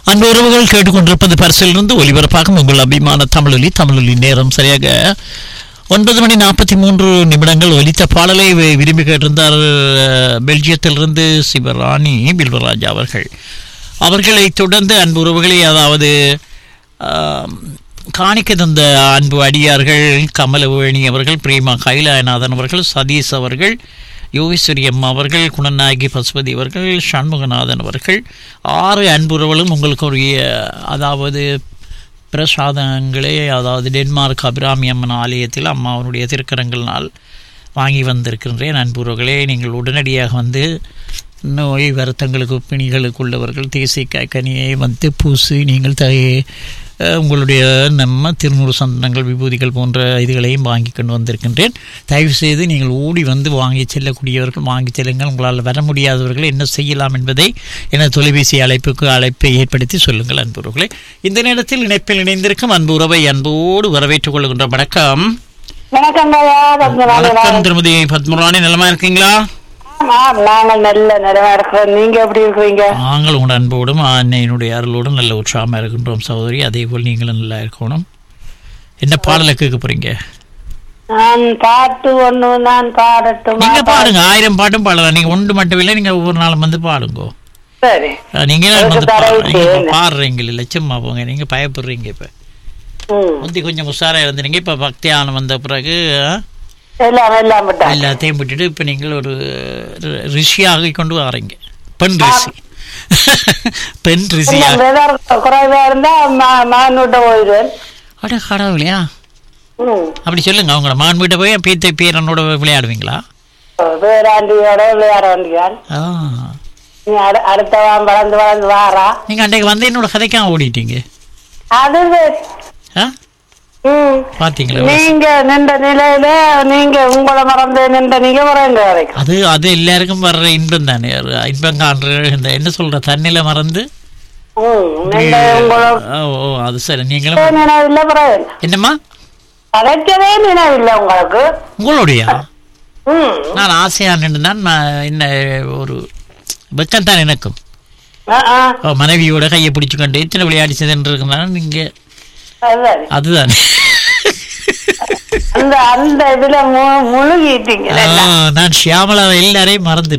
அன்பு உறவுகள் கேட்டுக்கொண்டிருப்பது பரிசிலிருந்து ஒலிபரப்பாகும் உங்கள் அபிமான தமிழொலி தமிழொலி நேரம் சரியாக ஒன்பது மணி நாற்பத்தி மூன்று நிமிடங்கள் ஒலித்த பாடலை வி- விரும்பி கேட்டிருந்தார் அஹ், பெல்ஜியத்திலிருந்து சிவராணி பில்வராஜா அவர்கள் அவர்களை தொடர்ந்து அன்பு உறவுகளை அதாவது ஆம், காணிக்க தந்த அன்பு அடியார்கள் கமலவேணி அவர்கள் பிரேமா கைலாயநாதன் அவர்கள் சதீஷ் அவர்கள் யோகேஸ்வரி அம்மா அவர்கள் குணநாயகி பசுபதி அவர்கள் சண்முகநாதன் அவர்கள் ஆறு அன்புறவர்களும் உங்களுக்கு ஒரு அதாவது பிரசாதங்களே அதாவது டென்மார்க் அபிராமி அம்மன் ஆலயத்தில் அம்மாவனுடைய திருக்கரங்கள்னால் வாங்கி வந்திருக்கின்றேன் அன்புறவுகளே நீங்கள் உடனடியாக வந்து நோய் வருத்தங்களுக்கு பிணிகளுக்கு உள்ளவர்கள் தேசிக்காய் கனியை வந்து பூசி நீங்கள் த அஹ், உங்களுடைய நம்ம திருநூறு சந்தனங்கள் விபூதிகள் போன்ற இதுகளையும் வாங்கி கொண்டு வந்திருக்கின்றேன் தயவு செய்து நீங்கள் ஓடி வந்து வாங்கி செல்லக்கூடியவர்கள் வாங்கி செல்லுங்கள் உங்களால் வர முடியாதவர்கள் என்ன செய்யலாம் என்பதை என தொலைபேசி அழைப்புக்கு அழைப்பை ஏற்படுத்தி சொல்லுங்கள் அன்புறவுகளே இந்த நேரத்தில் இணைப்பில் இணைந்திருக்கும் அன்பு உறவை அன்போடு வரவேற்றுக் கொள்கின்ற வணக்கம் வணக்கம் ஐயா பத்மநாபன் வணக்கம் திருமதி பத்மராணி நலமா இருக்கீங்களா ஆமாம், நாங்கள் நல்ல நிறைவா இருக்கிறோம் நீங்க எப்படி இருக்கிறீங்க நாங்கள் உங்கள் அன்போடும் அன்னையினுடைய அருளோடும் நல்ல உற்சாகமாக இருக்கின்றோம் சகோதரி அதே போல் நீங்களும் நல்லா இருக்கணும் என்ன பாடலை கேட்க போறீங்க நான் பாட்டு ஒண்ணு நான் பாடட்டும் நீங்க பாடுங்க ஆயிரம் பாட்டும் பாடலாம் நீங்க ஒன்று மட்டும் இல்லை நீங்க ஒவ்வொரு நாளும் வந்து பாடுங்க சரி அஹ் நீங்க அதுக்கு வந்து தரவு பாடுறீங்க இப்ப தேவை. பாடுறீங்க இல்லை சும்மா போங்க நீங்க பயப்படுறீங்க இப்ப ம் முந்தி கொஞ்சம் உஷாரா இருந்தீங்க இப்ப பக்தியானம் வந்த பிறகு அஹ், எல்லாம் எல்லாம் விட்டா எல்லாத்தையும் விட்டுட்டு இப்ப நீங்கள் ஒரு ரி- ரிஷியாக கொண்டு வரீங்க பெண் ரிஷி பெண் ரிஷியா வெதர் குறைவா இருந்தா மா- மான் விட்ட போயிடுவேன் அட கடவுளையா ம் அப்படி சொல்லுங்க அவங்கள மான் வீட்டை போய் பேத்த பேரனோட விளையாடுவீங்களா பேராண்டியோட விளையாட வேண்டியான் ஆ நீ அடு- அடுத்தவன் வளர்ந்து வளர்ந்து வாரா நீங்க அன்றைக்கு வந்து என்னோட கதைக்காக ஓடிட்டீங்க அது வே- ஆ ம் பாத்தீங்களா நீங்க நின்ற நிலையில நீங்க உங்களை மறந்து நின்ற நீங்க மறந்து வரைக்கும் அது அது எல்லாருக்கும் வர்ற இன்பம் தானே அது இன்பம் காண்ற இந்த என்ன சொல்ற தண்ணில மறந்து ம் நின்ற உங்களை ஓ ஓ, அது சரி நீங்களும் நினைவில்லை பிறகு என்னம்மா கதைக்கவே நினைவில்லை உங்களுக்கு உங்களுடையா ம் நான் ஆசையா நின்றுதான் நான் என்ன ஒரு வெக்கம் தான் எனக்கும் ஆ, ஆ, ஓ, மனைவியோட கையை பிடிச்சுக்கொண்டு இத்தனை விளையாடி சென்று இருக்குனாலும் நீங்க அதுதான். அதுதான் அந்த அந்த இதுல மு- முழுகிட்டீங்க ஆ, நான் ஷியாமலா எல்லாரையும் மறந்து